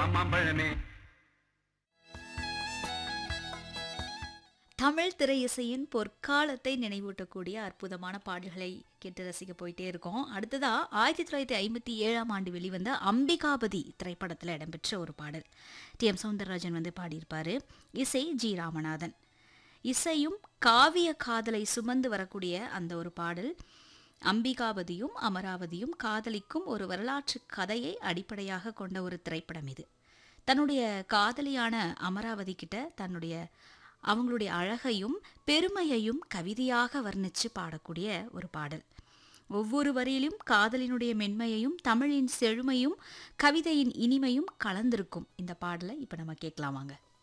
மாம்பழமே தமிழ் திரை இசையின் பொற்காலத்தை நினைவூட்டக்கூடிய அற்புதமான பாடல்களை கேட்டு ரசிக்க போயிட்டே இருக்கோம் அடுத்ததா ஆயிரத்தி தொள்ளாயிரத்தி ஐம்பத்தி ஏழாம் ஆண்டு வெளிவந்த அம்பிகாபதி திரைப்படத்தில் இடம்பெற்ற ஒரு பாடல் டி எம் சவுந்தரராஜன் வந்து பாடியிருப்பாரு இசை ஜி ராமநாதன் இசையும் காவிய காதலை சுமந்து வரக்கூடிய அந்த ஒரு பாடல் அம்பிகாபதியும் அமராவதியும் காதலிக்கும் ஒரு வரலாற்று கதையை அடிப்படையாக கொண்ட ஒரு திரைப்படம் இது தன்னுடைய காதலியான அமராவதி கிட்ட தன்னுடைய அவங்களுடைய அழகையும் பெருமையையும் கவிதையாக வர்ணிச்சு பாடக்கூடிய ஒரு பாடல் ஒவ்வொரு வரியிலும் காதலினுடைய மென்மையையும் தமிழின் செழுமையும் கவிதையின் இனிமையும் கலந்திருக்கும் இந்த பாடலை இப்போ நம்ம கேட்கலாம் வாங்க